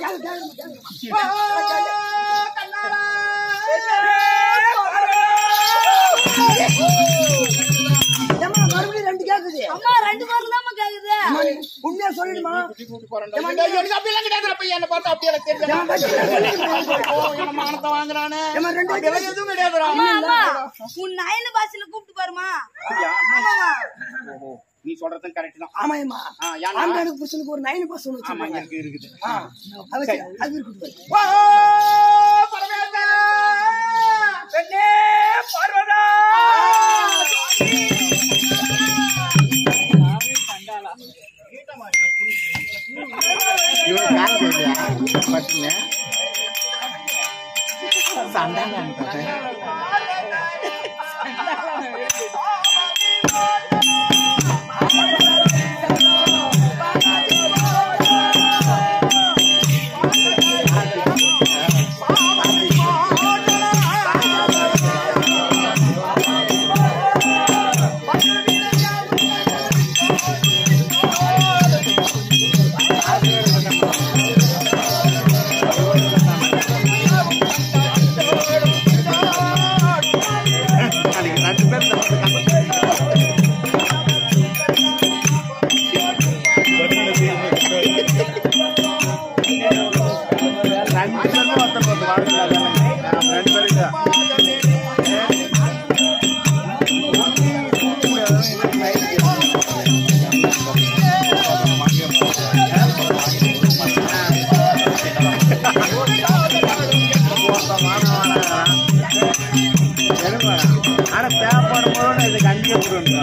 ஏம்மா, மறுபடியும் ரெண்டு கேக்குது அம்மா ரெண்டு பேரும் தான் கேக்குது அம்மா, நீ உண்மையா சொல்லிடுமா எனக்கு அப்படியெல்லாம் கிடையாது அப்ப என்ன பார்த்தா அப்படியே எனக்கு தெரியாது. ஏம்மா, பத்தி நான் சொல்லிடுமா? ஓ, என்ன மானத்தை வாங்குறானே ஏம்மா, ரெண்டு அப்படியெல்லாம் எதுவும் கிடையாதுடா அம்மா அம்மா உன் நயன பாசில கூப்பிட்டு பாருமா ஆமாமா ஓஹோ, நீ சொல்றதும் கரெக்ட் தான் ஆமாயம்மா ஆ, ஏன்னா? ஆண்டாளுக்கு புருஷனுக்கு ஒரு நைன் பஸ் ஒன்று ஆமா வச்சிருப்பாங்க இருக்கு இருக்குது ஆ, அது வச்சு, அது இருக்கட்டும் ஓ, பரமேசா! பெண்ணே, பார்வதா! ஆனா பேப்பர் போட இது கண்டிப்பா கொடுங்க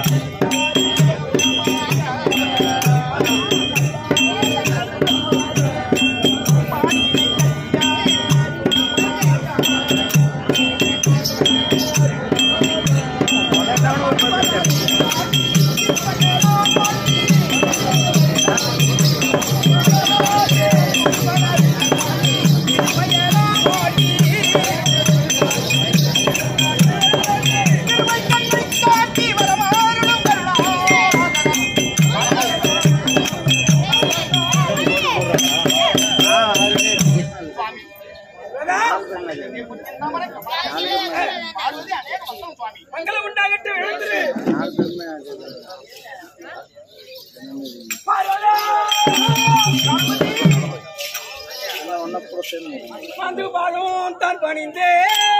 பார்வதி அநேக வசனம் சுவாமி மங்களம் உண்டாகட்டும் எழுந்துரு வந்து பாடும் தான் பணிந்தே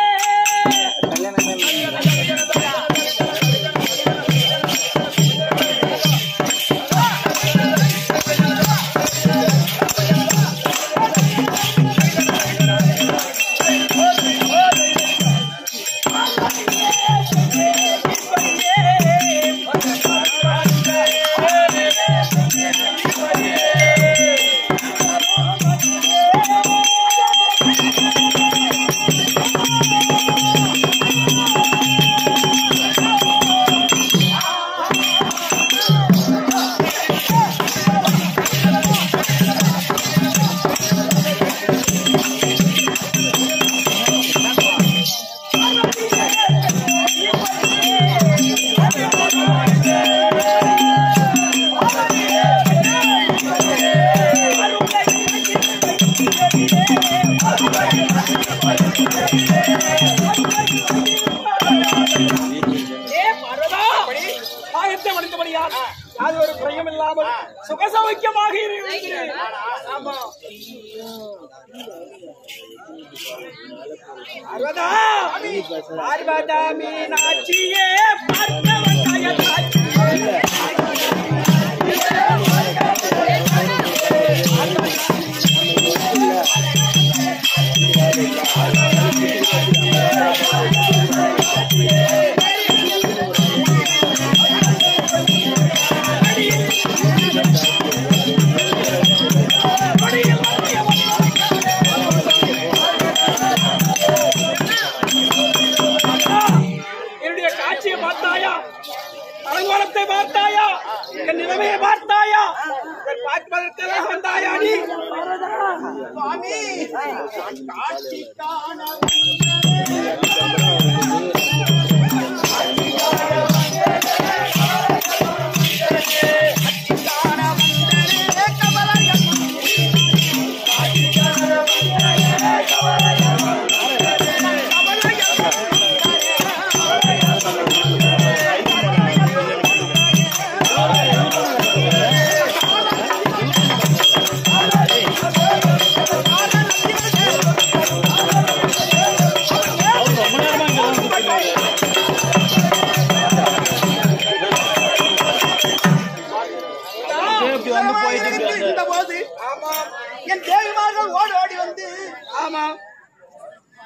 ஏ பார்வதா ஆயத்தை மனிதபடியால் யாது ஒரு குறையும் இல்லாமல் சுகசௌக்கியமாக இருக்கிறேன் ஆமா பார்வதா பார்வதா மீனாட்சியே பார்த்தவன் காட்சியே என்னுடைய காட்சியை பார்த்தாயா அலங்கோலத்தை பார்த்தாயா என் நிலைமையை பார்த்தாயா இதை பார்ப்பதற்காக வந்தாயா நீ சுவாமி காட்சி காண ஆ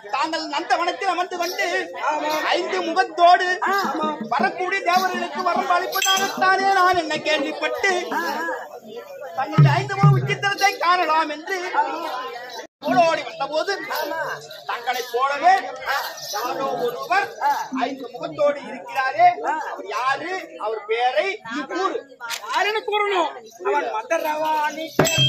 தாங்கள் நந்தவனத்தில் அமர்ந்து கொண்டு ஐந்து முகத்தோடு வரக்கூடிய தேவர்களுக்கு வரம் அளிப்பதாகத்தானே நான் என்ன கேள்விப்பட்டு தங்கள் ஐந்து முக விசித்திரத்தை காணலாம் என்று ஓடோடி வந்தபோது தங்களைப் போலவே யாரோ ஒருவர் ஐந்து முகத்தோடு இருக்கிறாரே அவர் யாரு அவர் பேரை நீ கூறு யாருன்னு கூறணும் அவன் மதரவாணி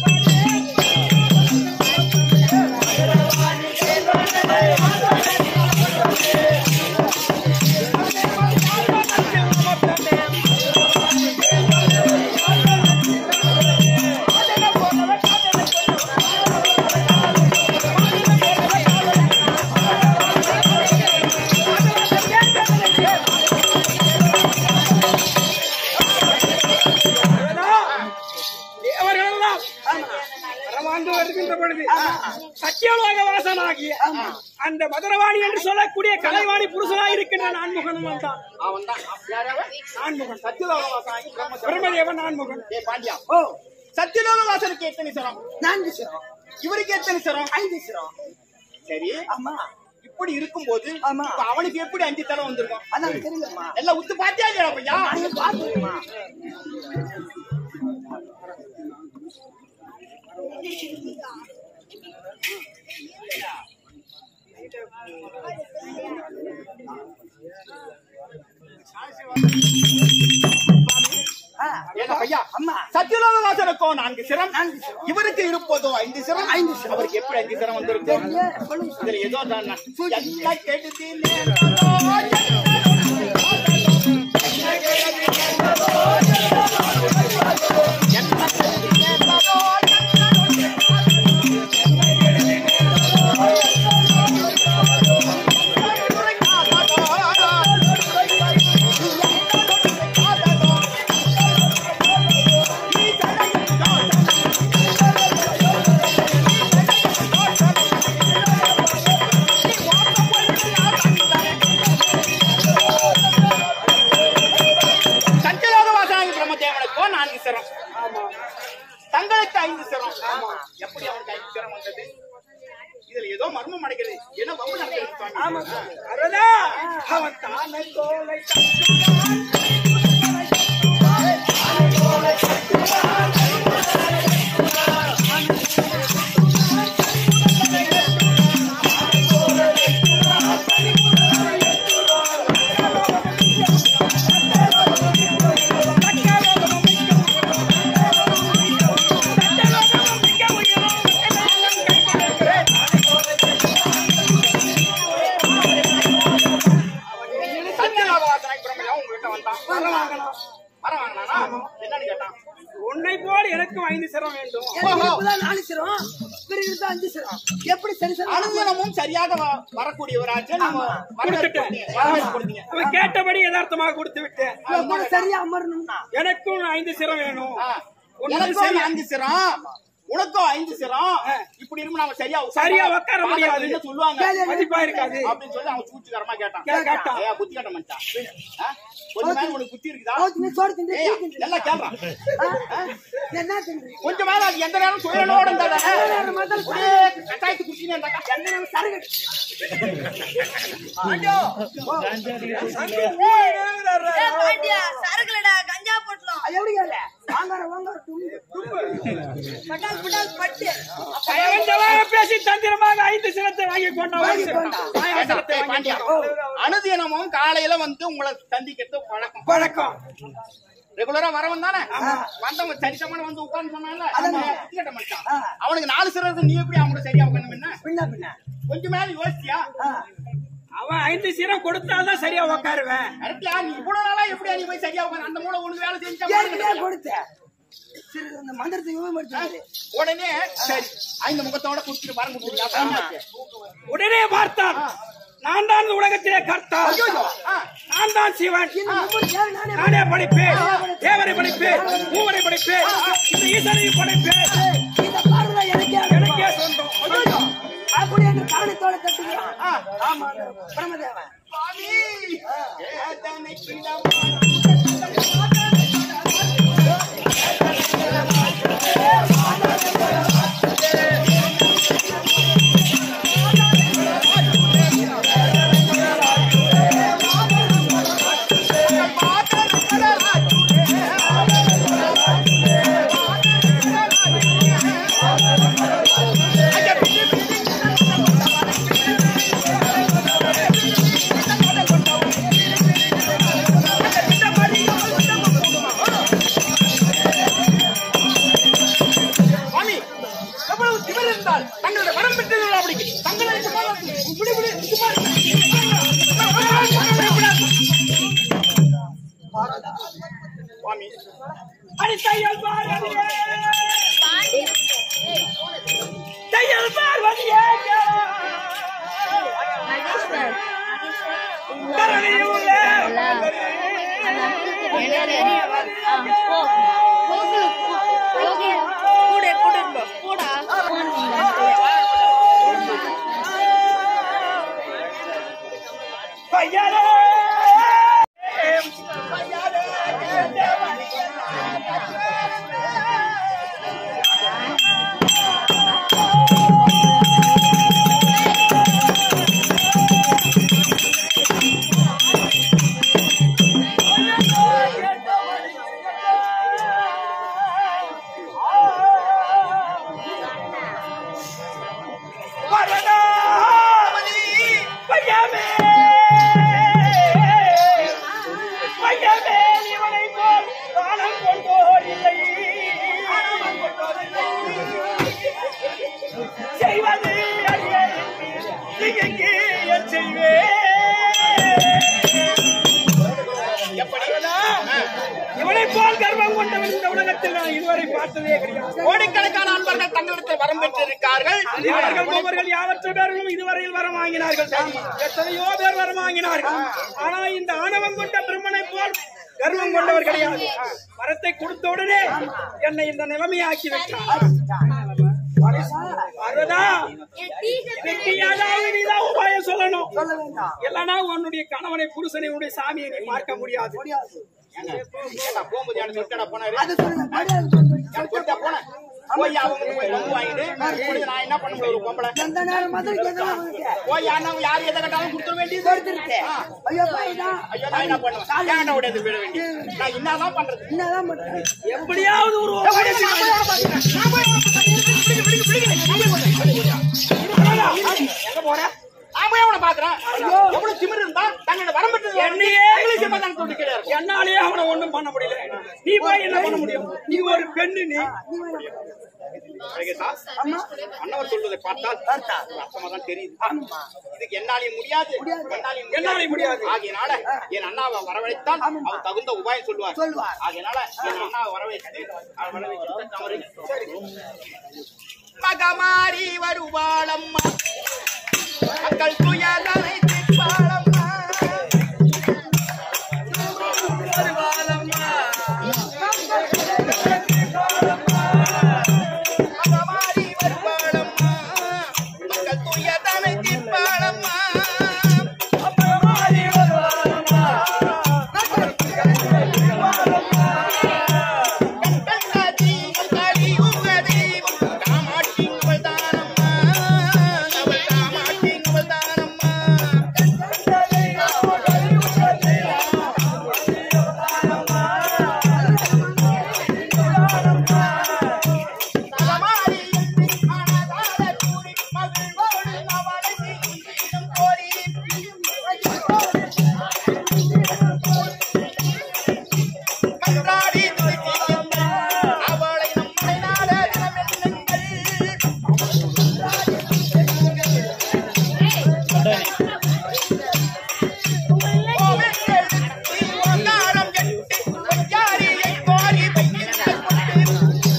தேவர்களெல்லாம் வரவாண்டு வருகின்ற பொழுது சத்தியலோக வாசனாகிய அந்த மதுரவாணி என்று சொல்லக்கூடிய கலைவாணி புருஷனாய் இருக்கின்ற நான்முகனும் வந்தான் அவன் தான் யாரவன் நான்முகன் சத்தியலோகவாசாகி பிரம்மதேவன். பிரம்மதேவன் நான்முகன் ஏய் பாண்டியா ஓ சத்தியலோகவாசனுக்கு எத்தனை சிரம் நான்கு சிரம் இவருக்கு எத்தனை சிரம் ஐந்து சிரம் சரி ஆமா இப்படி இருக்கும்போது ஆமா. இப்ப அவனுக்கு எப்படி அஞ்சு தலை வந்திருக்கும் அதான் தெரியலம்மா எல்லாம் உத்து பாத்தியா இல்லையா பையா நாங்க பாத்துருமா ஆ, ஏன்னா பையா அம்மா சத்தியலோகவாசனுக்கோ நான்கு சிரம் நான்கு சிரம். இவருக்கு இருப்பதோ ஐந்து சிரம் ஐந்து சிரம். அவருக்கு எப்படி அஞ்சு சிரம் வந்திருக்கும் தெரியல, சொல்லுங்க இதுல ஏதோ தான் நான் எல்லாம் கெடுதி சத்தியலோகவாசனாகி பிரம்மதேவனுக்கோ நான்கு சிரம் தங்களுக்கு ஐந்து சிரம் எப்படி அவனுக்கு ஐந்து சிரம் வந்தது இதுல ஏதோ மர்மம் அடைக்கிறது என்ன வம்பு நடக்கிறது சுவாமி அருளா அவன் தானை தோலை சத்தியலோகவாசனாகி பிரம்மதேவன் உங்ககிட்ட வந்தான் வரம் வாங்கலாம் வரம் வாங்கினானா என்னன்னு கேட்டான் உன்னை போல் எனக்கும் ஐந்து சிரம் வேண்டும் எனக்கு இப்பதான் நாலு சிரம் இவருக்கு தான் அஞ்சு சிரம் எப்படி சரி சரி அனுதினமும் சரியாக வ- வரக்கூடியவராச்சு நம்ம வரவேற்பு கொடுத்தீங்க. வரவேற்பு கொடுத்தீங்க அவன் கேட்டபடி யதார்த்தமாக கொடுத்து விட்டேன் கூட சரியா அமரணும்னா எனக்கும் ஐந்து சிரம் வேணும் ஆ. ஒண்ணு எனக்கும் சரி. ஐந்து சிரம் உனக்கும் ஐந்து சிரம் இப்படி இருக்கும் நாம சரியா உட்கார- சரியா உட்கார முடியாது. என்ன சொல்லுவாங்க கேளு. மதிப்பா இருக்காது அப்படின்னு சொல்லி அவன் சூழ்ச்சிகரமா கேட்டான் கே- கேட்டான். ஏய், புத்தி கட்ட மச்சான் ஆ? கொஞ்ச மேல உனக்கு புத்தி இருக்குதா ஓ, நீ சோறு தின்று, ஏய், டீ தின்று. எல்லாம் கேள்றான் ஆ? என்ன தின்று? கொஞ்ச மேல அது எந்த நேரம் சுயனோட இருந்தா நேரம் முதல்ல ஒரே கட்டாயத்து குடிச்சினே இருந்தாக்கா எந்த நேரம் சரகு ஏ பாண்டியா சரக்குலடா கஞ்சா போட்டலாம் அது எப்படி கேளு? வாங்கார, வாங்கார, துண்டு. பட்டால் பட்டால் பட்டு பயங்கரமாக பேசி தந்திரமாக ஐந்து சிரத்தை வாங்கி கொண்டான் வாங்கி கொண்டா. சிரத்தை ஏய், வாங்கி பாண்டியா, கொண்டான். அனுதினமும் காலையில வந்து உங்களை சந்திக்கிறது பழக்கம் பழக்கம் ரெகுலரா வரவன் தானே வந்தவன் சரிசமான வந்து உட்கார்ந்து சொன்னான்ல அதான். அவன் புத்தி கட்ட மச்சான் ஆ. அவனுக்கு நாலு சிறது நீ எப்படி அவனுக்கு சரியா உட்காந்து என்ன பின்ன பின்ன கொஞ்சம் மேல யோசிச்சியா ஆ. அவன் ஐந்து சிரம் கொடுத்தாதான் சரியா உட்காருவேன் கரெக்டா நீ இவ்வளவு நாளா எப்படி நீ போய் சரியா உட்காந்து அந்த மூளை உனக்கு வேலை செஞ்சா ஏற்கனவே பாருங்க. கொடுத்த சரி அந்த மந்திரத்தை உபயோகப்படுத்தி உடனே சரி ஐந்து முகத்தோட குடிச்சிட்டு வரம் கொடுத்துருக்கா உடனே பார்த்தான் நான் தான் இந்த உலகத்திலே கர்த்தா நான் தான் சிவன் இந்த ஒவ்வொரு தேவை நானே நானே படைப்பேன் தேவரை படைப்பேன் மூவரை படைப்பேன் இந்த ஈசனையும் படைப்பேன் இந்த பார்வை எனக்கே எனக்கே சொந்தம் ஐயோ, அப்படி என்று காரணத்தோட கட்டுகிறான் ஆமா பிரம்மதேவன் ஆ சுவாமி அடி தையல் பார்வதியே தையல் பார்வதியே கரணியூரே பையனே வரதா பையமே பையமே இவனை போல் தானம் கொண்டோர் இல்லை செய்வது அறியேன் என் செய்வேன் எப்படி இவனை போல் கர்வம் கொண்டவன் இந்த உலகத்தில் நான் இதுவரை பார்த்ததே கிடையாது கோடிக்கணக்கான அன்பர்கள் தங்களிடத்தில் வரம் பெற்றிருக்கார்கள் இவர்கள் மூவர்கள் யாவற்ற பேர்களும் இதுவரையில் வரம் வாங்கினார்கள் எத்தனையோ பேர் வரம் வாங்கினார்கள் ஆனா இந்த ஆணவம் கொண்ட பிரம்மனை போல் கர்வம் கொண்டவர் கிடையாது வரத்தை கொடுத்த உடனே என்னை இந்த நிலைமையாக்கி வைத்தார் பார்வதா, இதுக்கு ஏதாவது நீதான் உபாயம் சொல்லணும் சொல்ல வேண்டாம் இல்லனா உன்னுடைய கணவனை புருஷனை உன்னுடைய சாமியை நீ பார்க்க முடியாது ஏங்க, ஏண்டா, போகும்போது எனக்கு சொல்லிட்டா போனாரு அது சொல்லுங்க மரியாதை சொல்லுங்க. எனக்கு சொல்லிட்டா போனேன் போய் அவங்க போய் வந்து வாங்கிட்டு இப்படி நான் என்ன பண்ண முடியும் ஒரு பொம்பளை எந்த நேரம் மதுரைக்கு எதெல்லாம் வந்துட்டு போய் யாருன்னா யார் எதை கட்டாலும் கொடுத்துட வேண்டியது கொடுத்துருச்சு ஐயோ பையனா ஐயோ நான் என்ன பண்ணுவேன் ஏன்டா உடையது விட வேண்டியது நான் என்னதான் பண்றது என்னதான் பண்றது எப்படியாவது ஒரு உபாயம் எங்க போற நான் போய் அவனை பாக்குறேன் எவ்வளவு திமிரு இருந்தா தன்னோட வரம்பெற்று என்னையே இங்கிலீஷ் தான் சொல்லிக்கிறே இருக்கும் என்னாலேயே அவனை ஒண்ணும் பண்ண முடியல நீ போய் என்ன பண்ண முடியும் நீ ஒரு பெண்ணு நீ அழகேசா, அண்ணவர் சொல்வதை பார்த்தால் அர்த்தமா தான் தெரியுது இதுக்கு என்னாலையும் முடியாது என்னாலையும் என்னாலையும் முடியாது. ஆகையினால என் அண்ணாவை வரவழைத்தால் அவர் தகுந்த உபாயம் சொல்லுவார் சொல்லுவார். ஆகையினால என் அண்ணாவை வரவழைத்து அவர் வரவழைத்து தவறு மகமாரி வருவாளம்மா மக்கள் துயரனை தீர்ப்பாளம்மா மகமாரி வருவாளம்மா மக்கள் துயரனை தீர்ப்பாளம்மா கண்ட தீபம் கலியுக தெய்வம் காமாட்சி உங்கள் தானம்மா அவள் காமாட்சி உங்கள் தானம்மா தலமாரி என்று மனதார கூறி மகிழ்வோடு அவளை தீரும் கோரி கன்றாடி துதிக்கின்ற அவளை நம்மை நாட தினமென்னுங்கள் கோவெங்கள் தீவங்காரம் எட்டு பொய்யாரியை கோரி வைக்கின்ற கொண்டு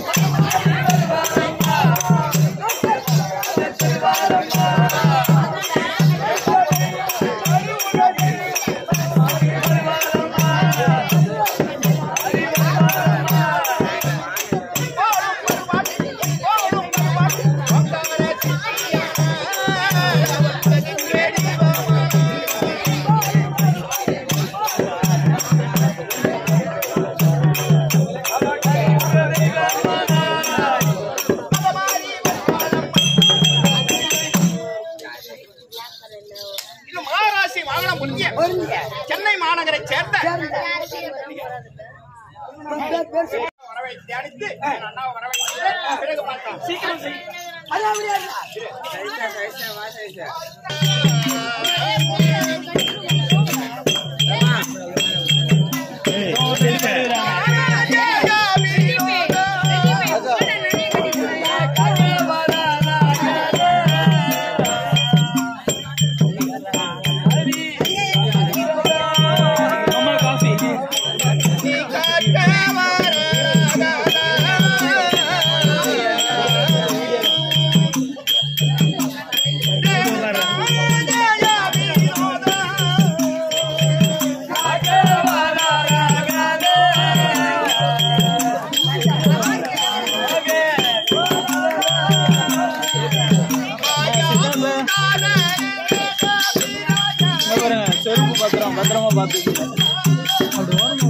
போடும் வருவாட்டு போடும் வருவாட்டு பொங்கலே சித்தியா அவன் தேடி வாமா இது மகாராசி வாகனம் முடிஞ்ச பொருங்க சென்னை மாநகரை சேர்ந்த பேர் பேர் சொல்லு. வரவை தியானித்து என் அண்ணாவை வரவைத்து பிறகு பார்க்கலாம் சீக்கிரம் செய் அது அப்படியே இருக்கா? நீ காட்டு பத்திரம் பத்திரமா பார்த்துக்கோங்க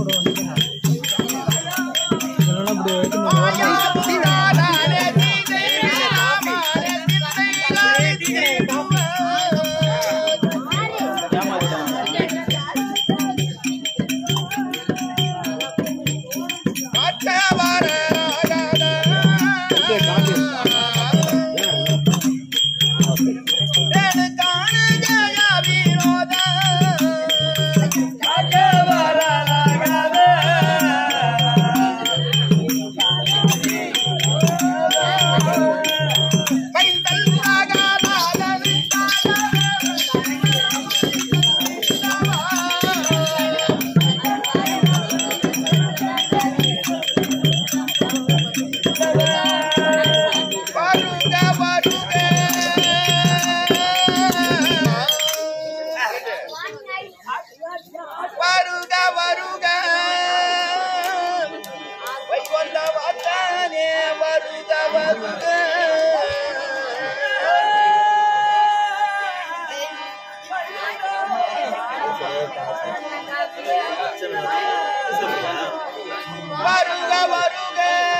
வருக வருக வைகுந்த வாத்தானே வருக வருக வருக வருக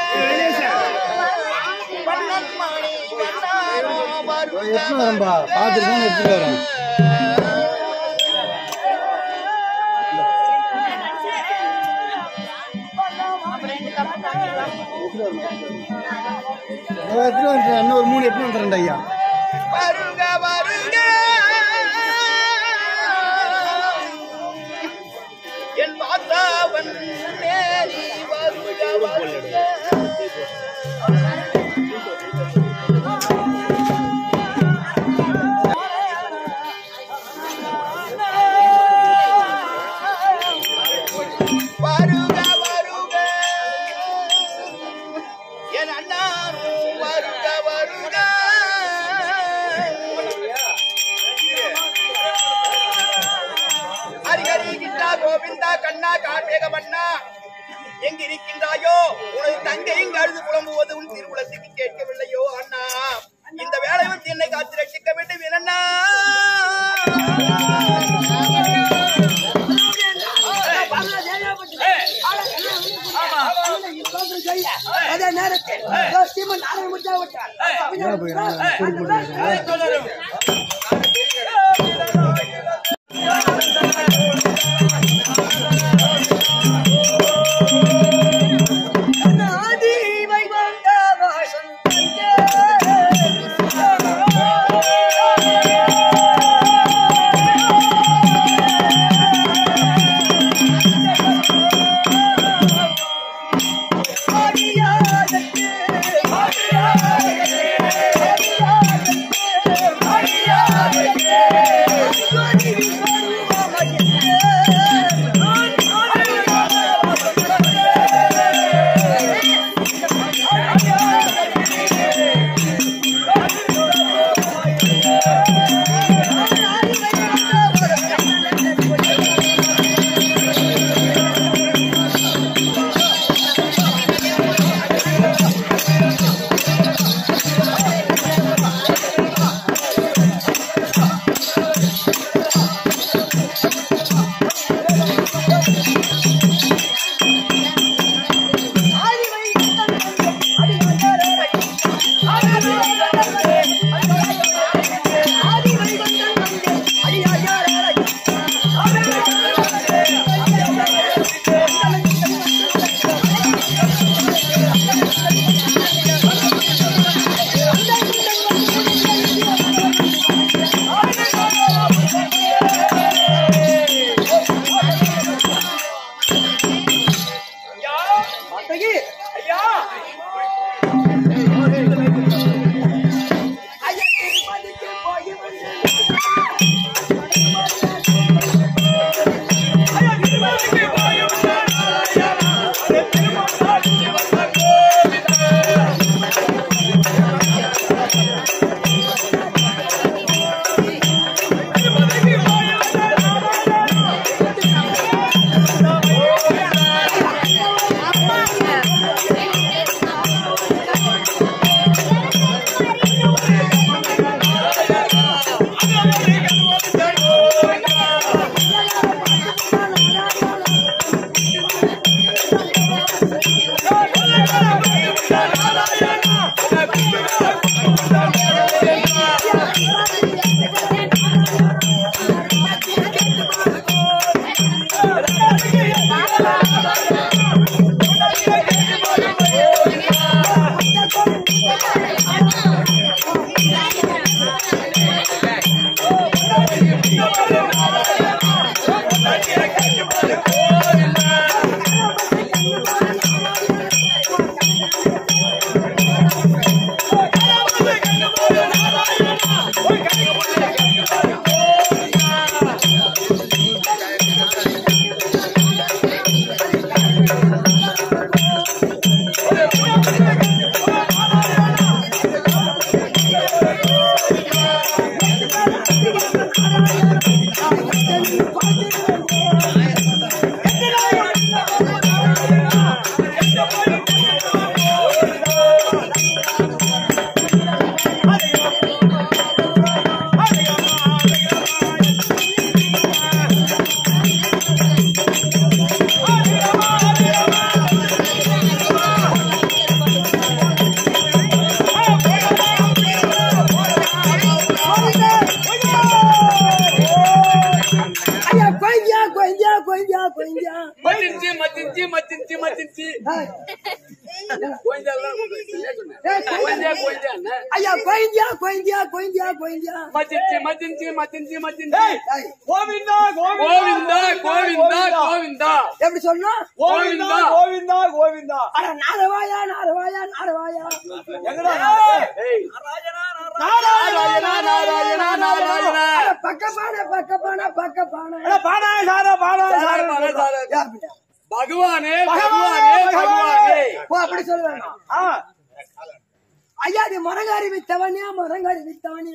வண்ணன் மணி வண்ணாரோ வருக வரம்பா பார்த்துட்டு எடுத்துட்டு வரேன் எடுத்துட்டு வந்துட்டேன் இன்னும் ஒரு மூணு எடுத்துட்டு வந்துடுறேன் ஐயா வருக வருக என் மாதாவன் நேரி வருக வருக வருக வருக என் அண்ணாரும் வருக வருக ஹரிஹரி கிருஷ்ணா கோவிந்தா கண்ணா கார்மேக மன்னா எங்க இருக்கின்றாயோ உனது தங்கை இங்கு அழுது புலம்புவது உன் திருக்குலத்துக்கு கேட்கவில்லையோ அண்ணா இந்த வேலை விட்டு என்னை காத்து ரட்சிக்க வேண்டும் அண்ணா அதே நேரத்தில் சீமன் நாராயண முடிச்சா விட்டார் Yeah. கொய்யா மச்சின்ச்சி மச்சின்ச்சி மச்சின்ச்சி மச்சின்ச்சி கோயந்தாலாம் சரியா சொன்னேன். கோயந்தா கோயந்தா என்ன? ஐயா கொய்யா கொய்யா கொய்யா கொய்யா மச்சின்ச்சி மச்சின்ச்சி மச்சின்ச்சி மச்சின்ச்சி கோவிந்தா கோவிந்தா கோவிந்தா கோவிந்தா எப்படி சொன்னா கோவிந்தா கோவிந்தா கோவிந்தா அட நாரவாயா நாரவாயா நாரவாயா எங்கடா ஏய் நாராயணா நாராயணா நாராயணா அட பக்கப்பான பக்கப்பான பக்கப்பான அட பாடா சாரா பாடா சார, சாரா சார, சார. பகவானே பகவானே, பகவானே பகவானே ஓ அப்படி சொல்ல வேணாம் ஆ ஐயா நீ மரங்காரி வித்தவனே மரங்காரி வித்தவனே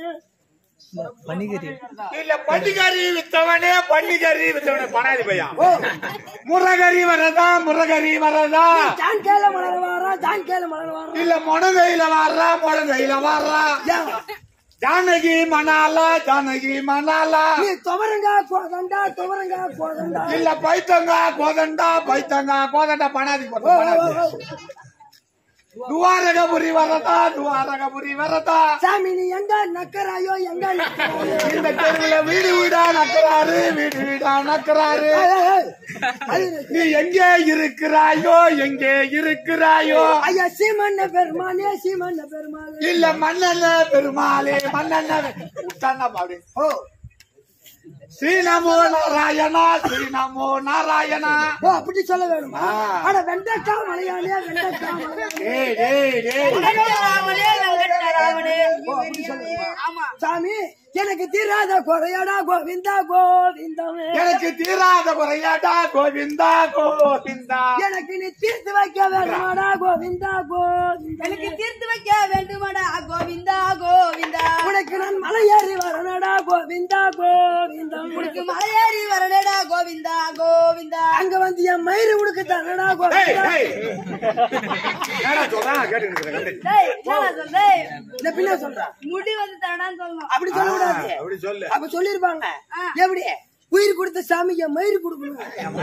இல்ல பண்டிகரி வித்தவனே பண்டிகரி வித்தவனே பணாதி பையன் ஓ முரகரி வரதா முரகரி வரதா ஜான் கேல மலர் வாரா ஜான் கேல மலர் வாரா இல்ல முனகையில வர்றா முனகையில வர்றா ஏன்? ஜானகி மணாலா ஜானகி மணாலா நீ துவரங்கா கோதண்டா துவரங்கா கோதண்டா இல்ல பைத்தங்கா கோதண்டா பைத்தங்கா கோதண்டா பணாதி ஓ, ஓ, ஓ, ஓ. துவாரகபுரி வரதா துவாரகபுரி வரதா சாமி நீ எங்க நக்கராயோ எங்க நக்கராயோ? இந்த தெருவுல வீடு வீடா நக்கறாரு வீடு வீடா நக்கறாரு ஏய், ஏய், ஏய். அது நீ எங்கே இருக்கிறாயோ எங்கே இருக்கிறாயோ ஐயா சீமண்ண பெருமானே சீமண்ண பெருமானே இல்ல மன்னண்ண பெருமாளே மன்னண்ண விட்டான்னா பாடு ஓ ஸ்ரீநமோ நாராயணா ஸ்ரீநமோ நாராயணா ஓ அப்படி சொல்ல வேணுமா ஆ. அட வெண்டக்கா மலையாளே வெண்டக்கா மலையாளே டேய் டேய் டேய் வெங்கட்ராமனே, வெங்கட்ராமனே. ஆமா சாமி எனக்கு தீராத குறையாடா கோவிந்தா கோவிந்தமே எனக்கு தீராத குறையாடா கோவிந்தா கோவிந்தா எனக்கு நீ தீர்த்து வைக்க வேணுமாடா கோவிந்தா கோவிந்தா எனக்கு தீர்த்து வைக்க வேண்டுமாடா கோவிந்தா கோவிந்தா உனக்கு நான் மலை ஏறி வரணுடா கோவிந்தா கோவிந்தா உனக்கு மலையேறி வரலடா கோவிந்தா கோவிந்தா அங்க வந்து என் மயிறு உனக்கு தரடா டேய் கோவிந்தா டேய் என்னடா சொல்றா கேட்டு இருக்கிறேன் டேய் என்னடா சொல்ற இந்த பின்ன சொல்றா முடி வந்து தரடான்னு சொல்லணும் அப்படி சொல்லக்கூடாது அப்படி சொல்லு அப்ப சொல்லிருப்பாங்க எப்படி உயிர் கொடுத்த சாமிக்கு மயிர் கொடுக்கணும்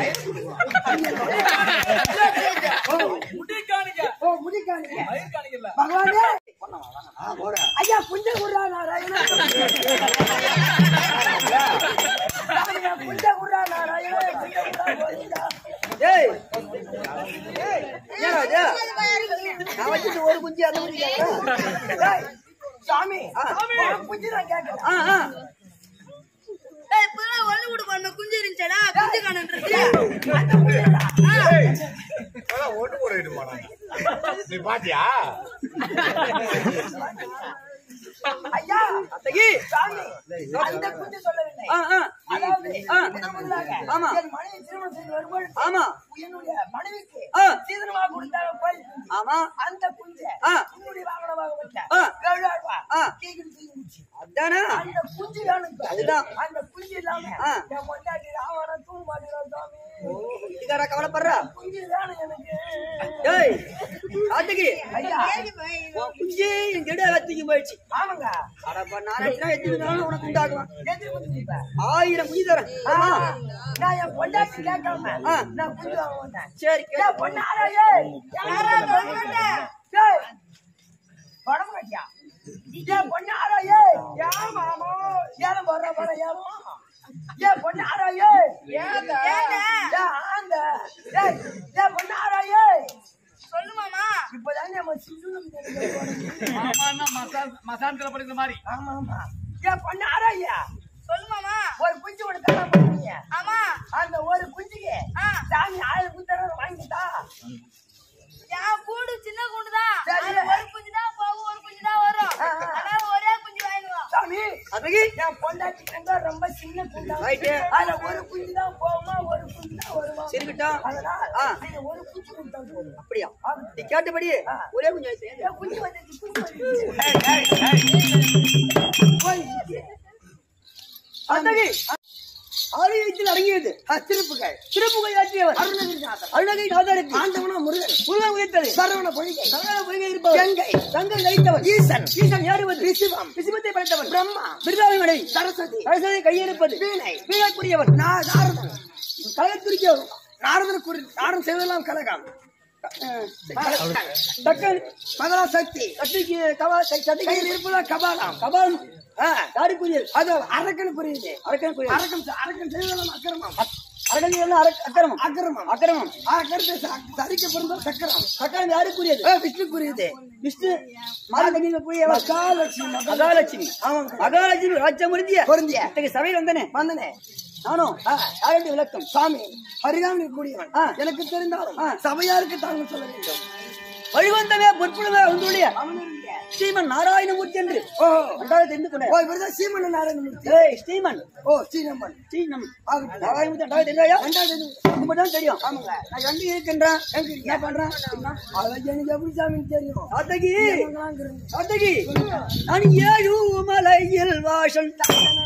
ஓ முடி காணிக்க பகவானே ஐயா புஞ்ச குர்ரா நாராயணா ஐயா, புஞ்ச குர்ரா நாராயணா புஞ்ச குர்ரா கோவிந்தா. ஏய் ஏய், ஏன் ராஜா? நான் வச்சுட்டு ஒரு குஞ்சு அந்த குஞ்சு கேட்கிறேன். ஏய், சாமி ஒரு குஞ்சு நான் கேட்கிறேன் ஏய் இப்பதான் ஒண்ணு கூட பண்ண குஞ்சு இருந்துச்சடா குஞ்சு காணன்றது அதான் ஓட்டு போட விடுமாடா நீ பாத்தியா ஐயா சாமி அந்த குஞ்சு சொல்லவில்லை அதாவது முதன் முதலாக என் மனைவி திருமணம் செய்து வரும்போது என்னுடைய மனைவிக்கு சீதனமாக கொடுத்தாங்க போய் ஆமா அந்த குஞ்சை உன்னுடைய வாகனமாக வச்ச ஏழாயிரம் ரூபாய் தீக்கு தீங்குச்சு அந்த குஞ்சு வேணும் இப்ப. அந்த குஞ்சு இல்லாம என் பொண்டாட்டி ராவண தூங்க மாட்டேங்கிறான் சாமி கவலைப்படுறா குஞ்சு வேணும் எனக்கு ஏய் காட்டுக்கு ஐயா உன் குஞ்சு என் கெடு வச்சுக்கு போயிடுச்சு ஆமாங்க அடப்பா நான் எத்தனை உனக்கு உண்டாக்குவேன் எத்தனை குஞ்சு கொடுப்ப? ஆயிரம் குஞ்சு தரேன் ஆ, நான் என் பொண்டாட்டி கேட்காம நான் குஞ்சு வாங்க மாட்டேன் சரி ஏய், பொண்ணாரா, ஏய், யாரா தொட மாட்டேன்? ஏய், படம் கட்டியா? ஏய், பொண்ணாரா, ஏய், ஏன் மாமா? ஏன் போடுற படம், ஏன்? ஏய், பொண்ணாரா, ஏய், ஏங்க? ஏய், ஆங்க. ஏய், ஏய், பொண்ணாரா, ஏய். சொல்லு மாமா இப்பதானே நம்ம சில்லுன்னு தெரிஞ்சது. மசாந்திர படிக்கிற மாதிரி ஆமா, ஆமா. ஏய், பொண்ணாரா, ஏய், சொல்லு மாமா ஒரு குஞ்சு ஒண்ணு தர போறீங்க ஆமா அந்த ஒரு குஞ்சுக்கு ஆ. சாமி ஆயிரம் குத்தர வாங்கிட்டா என் கூடு சின்ன கூண்டு தான் சரி. அதுல ஒரு குஞ்சு தான் போகும் ஒரு குஞ்சு தான் வரும் ஆ, ஆ. அதனால ஒரே குஞ்சு வாங்கிடுவோம் சாமி அதுக்கு என் பொண்டாட்டி கண்டா ரொம்ப சின்ன குண்டா ரைட்டு. அதுல ஒரு குஞ்சு தான் போகுமா ஒரு குஞ்சு தான் வருமா சரிக்கிட்டோம் அதனால ஆ. நீங்க ஒரு குஞ்சு கொடுத்தா போதும் அப்படியா நீ கேட்டபடி ஒரே குஞ்சு வயசு ஏன் குஞ்சு வந்துச்சு குஞ்சு வந்துச்சு போய். அதுக்கு ஆலயத்தில் அடங்கியது ஆ, திருப்புகள் திருப்புகை ஆற்றியவர் அருணகிரிநாதர் அருணகை நாதருக்கு ஆண்டவனா முருகன் முருகன் உயர்த்தது சரவண பொய்கை சகல பொய்கை இருப்பவர் கங்கை கங்கை வைத்தவர் ஈசன் ஈசன் ஏறுவது ரிஷிவம் விசிமத்தை படைத்தவர் பிரம்மா பிரிதாவின் மனை சரஸ்வதி அரசனை கையெழுப்பது வீணை வீணாக்குரியவர் நா- நாரதன் கலைத்துரிக்கவர் நாரதன் குறி நாரதன் செய்வதெல்லாம் கலகம் தக்கன் மகளா சக்தி கட்டிக்கு கவா சட்டிக்கு கையில் இருப்பதா கபாலம் கபால் ஆ, யாருக்குரியது அது அரக்கன் புரியுது அரக்கன் புரியுது அரக்கன் அரக்கன் செய்வதெல்லாம் அக்கிரமம் அரக்கன் சக்கரம் அர- அக்கிரமம் அக்கிரமம் அக்கிரமம் அக்கரத்தை சரிக்க பிறந்தோம் சக்கரம் சக்கரம் யாருக்குரியது ஏ, விஷ்ணுக்குரியது விஷ்ணு மாதங்க புரிய மகாலட்சுமி மகா- மகாலட்சுமி ஆமாங்க. மகாலட்சுமி ராஜ்யம் முடிஞ்சிய பொருந்திய. இத்தகைய சபையில் வந்தனே வந்தனே நானும் யாருடைய விளக்கம் சாமி ஹரிராமனி கூடியவன் ஆ. எனக்கு தெரிந்தாலும் ஆ. சபையாருக்கு தாங்கள் சொல்ல வேண்டும் வழிவந்தமே பொற்புலமே வந்துள்ளிய அவனுடைய ஸ்ரீமன் நாராயணமூர்த்தி என்று ஓ நன்றாக தெரிந்து கொண்டேன் ஓ இவர்தான் சீமன நாராயணமூர்த்தி ஏய் ஸ்ரீமன் ஓ சீனம்மன் ஸ்ரீனம் ஆகட்டும். நாராயணமூர்த்தி நன்றாக தெரியாயா ரெண்டாவது இது. இது மட்டும் தான் தெரியும் ஆமாங்க நான் எங்க இருக்கின்றேன் என்ன பண்றேன் அது எனக்கு எப்படி சாமின்னு தெரியும் சாத்தகி வாங்குறேன். சாத்தகி நான் ஏழு மலையில் வாசம்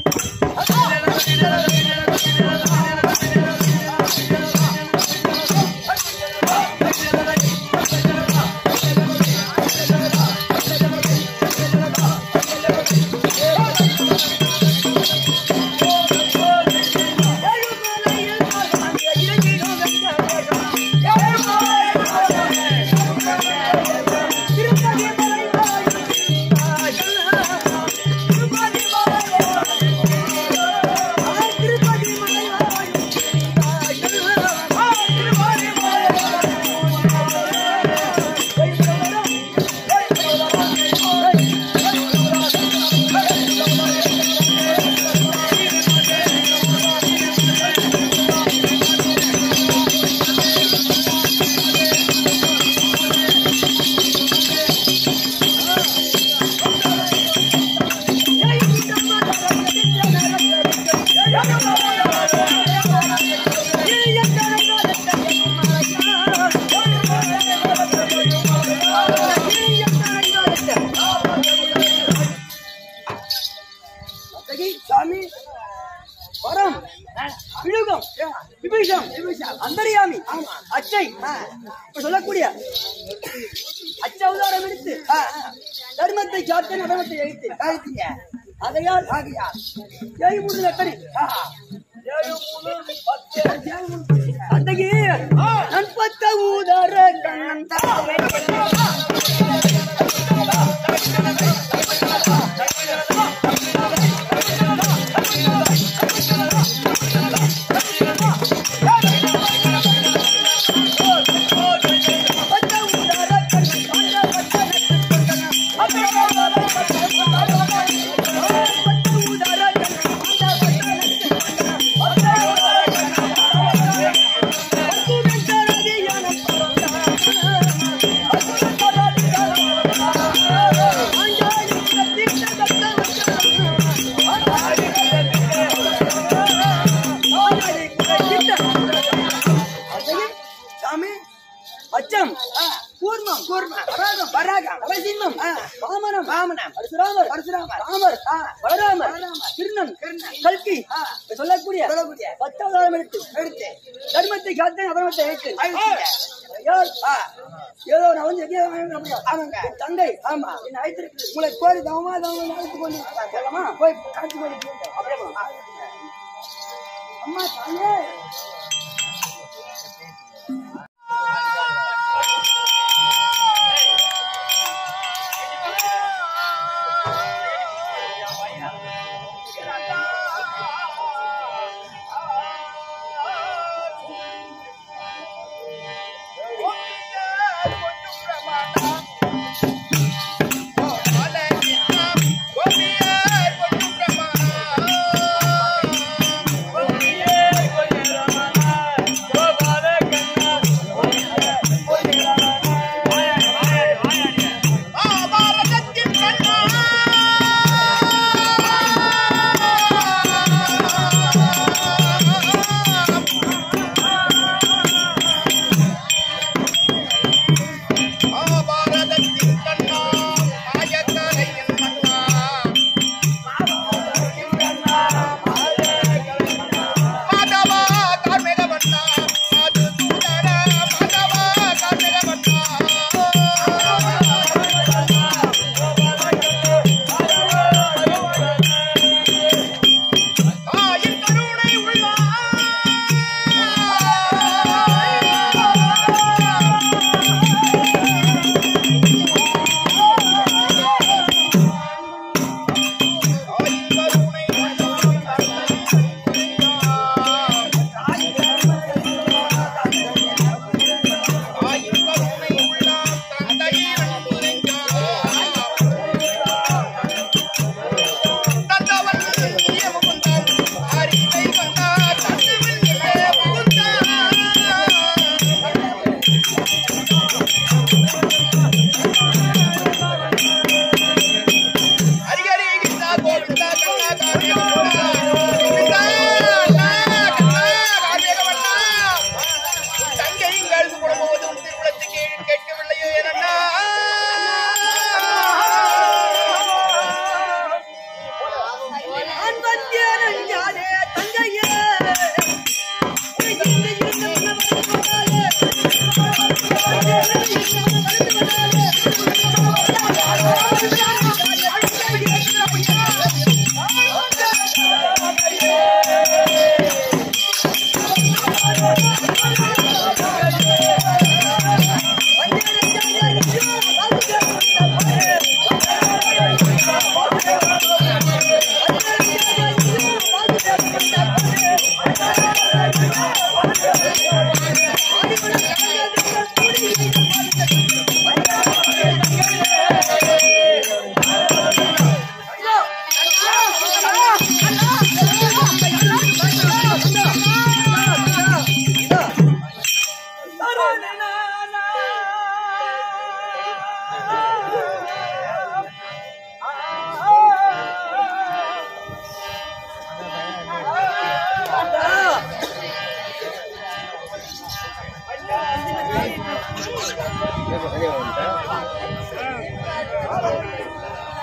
சாத்தகி சாமி வரம் விழுகம் விபீஷம் அந்தரியாமி அச்சை இப்ப சொல்லக்கூடிய அச்ச அவதாரம் எடுத்து தர்மத்தை சாத்த நடனத்தை எழுத்து அழுத்தீங்க அதையால் ஆகையால் ஏழு மூணு லட்சணி அத்தகி நண்பத்த ஊதர கண்ணன் தாவே சாமி அச்சம் கூர்மம் கூர்மம் வராகம் வராகம் கலைசின்னம் வாமனம் வாமனம் பரசுராமர் பரசுராமர் ராமர் ஆ. பலராமர் பலராமர். கிருஷ்ணன் கிருஷ்ணன். கல்கி ஆ. இப்ப சொல்லக்கூடிய சொல்லக்கூடிய. பத்தாவதாரம் எடுத்து எடுத்து தர்மத்தை காத்தேன் அதர்மத்தை எழுத்து அழுத்தீங்க யார்? ஆ ஏதோ நான் வந்து எங்கேயோ வாங்கிட்டு அப்படியா? ஆமாங்க என் தங்கை ஆமா என்னை அழைத்திருக்கிறது உங்களை கோரி தவமா தவமா நடத்து கொண்டு சொல்லலாமா போய் காட்சி கொண்டு கேட்டேன். அப்படியே வா. அம்மா தாயே கோபியே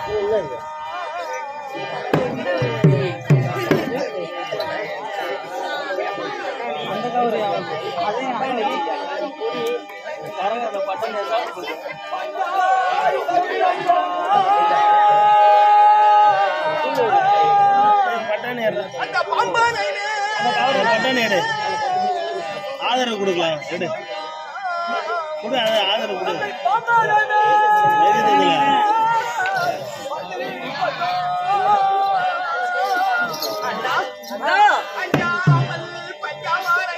அந்த பாம்பானை ஆதரவு கொடுக்கலாம் எடு கொடு அது ஆதரவு கொடு எழுதுங்க அஞ்சாமல் பஞ்சாமரை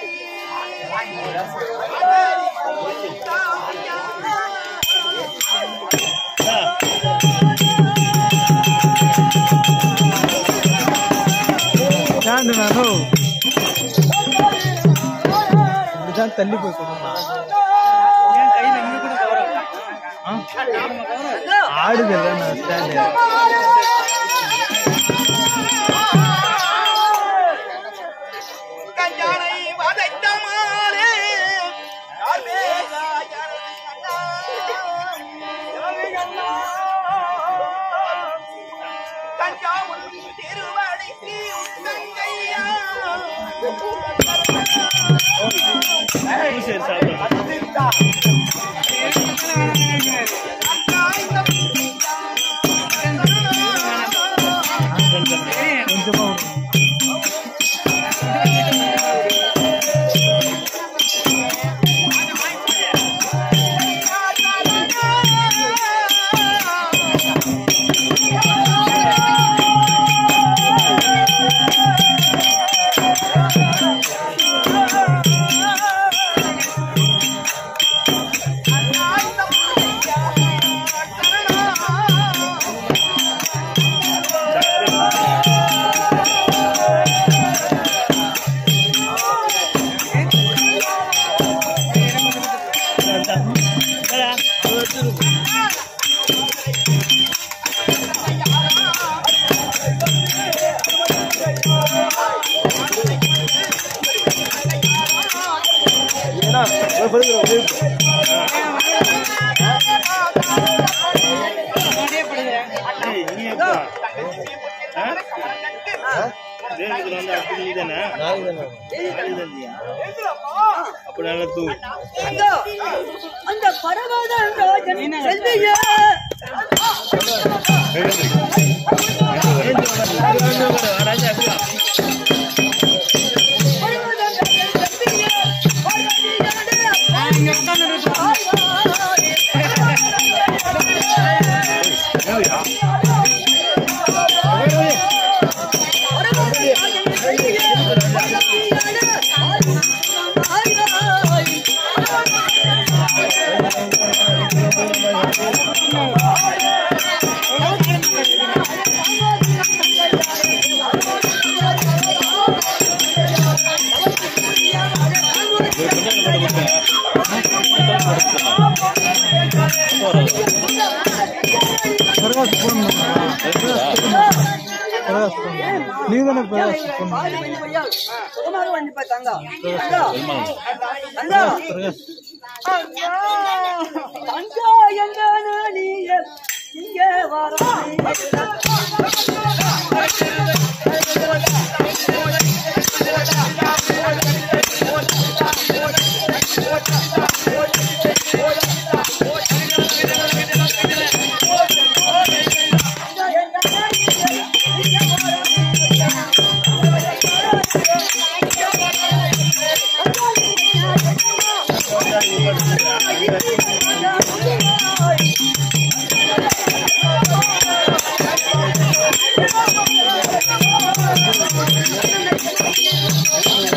தள்ளி போய் கொடுங்க ஆடுது ஸ்டாண்டு கஞ்சானை வதைத்த மாலே யார் மேலா யாரது அண்ணா? யாரது அண்ணா? தஞ்சாவூர் திருவடிக்கு உத்தங்கையா. சரி சாப்பிடுங்க அண்ணா இந்த கொஞ்சமா ஏய், நீ எப்பா? ஆ? வேணுக்கு வந்து அப்படி நீதானே? நாளைக்குதான்டியா? அப்ப நல்லா தூங்கு. அந்த பரவாத ராஜன் செல்வியே ஏஞ்சு வாடா. ஏஞ்சு வாடா. ராஜா, அப்படியா? ஏய்யா. சுகமாக வந்து தங்கா தங்கா தங்கா எங்க நீ இங்கே வர ஆ